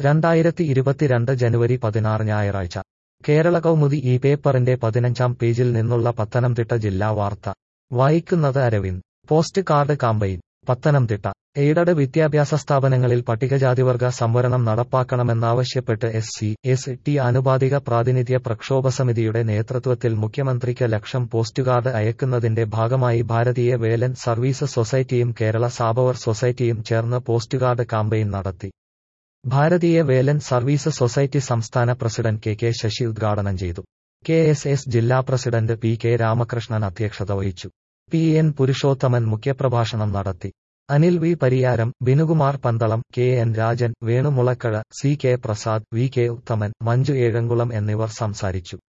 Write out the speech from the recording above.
രണ്ടായിരത്തി ഇരുപത്തിരണ്ട് ജനുവരി പതിനാറ് ഞായറാഴ്ച കേരള കൗമുദി ഈ പേപ്പറിന്റെ പതിനഞ്ചാം പേജിൽ നിന്നുള്ള പത്തനംതിട്ട ജില്ലാ വാർത്ത വായിക്കുന്നത് Aravind post card campaign Pathanamthitta aided വിദ്യാഭ്യാസ സ്ഥാപനങ്ങളിൽ പട്ടികജാതിവർഗ സംവരണം നടപ്പാക്കണമെന്നാവശ്യപ്പെട്ട് എസ് സി എസ് ടി ആനുപാതിക പ്രാതിനിധ്യ പ്രക്ഷോഭസമിതിയുടെ നേതൃത്വത്തിൽ മുഖ്യമന്ത്രിക്ക് ലക്ഷം പോസ്റ്റ് കാർഡ് അയക്കുന്നതിന്റെ ഭാഗമായി ഭാരതീയ വേലൻ സർവീസ് സൊസൈറ്റിയും കേരള സാബവർ സൊസൈറ്റിയും ചേർന്ന് പോസ്റ്റ് കാർഡ് കാമ്പയിൻ നടത്തി ഭാരതീയ വേലൻ സർവീസ് സൊസൈറ്റി സംസ്ഥാന പ്രസിഡന്റ് കെ കെ ശശി ഉദ്ഘാടനം ചെയ്തു കെ എസ് എസ് ജില്ലാ പ്രസിഡന്റ് പി കെ രാമകൃഷ്ണൻ അധ്യക്ഷത വഹിച്ചു പി എൻ പുരുഷോത്തമൻ മുഖ്യപ്രഭാഷണം നടത്തി Anil V Pariyaram Binukumar Pandalam K N Rajan Venumulakkuzha C K Prasad V K Uthaman Manju Ezhamkulam എന്നിവർ സംസാരിച്ചു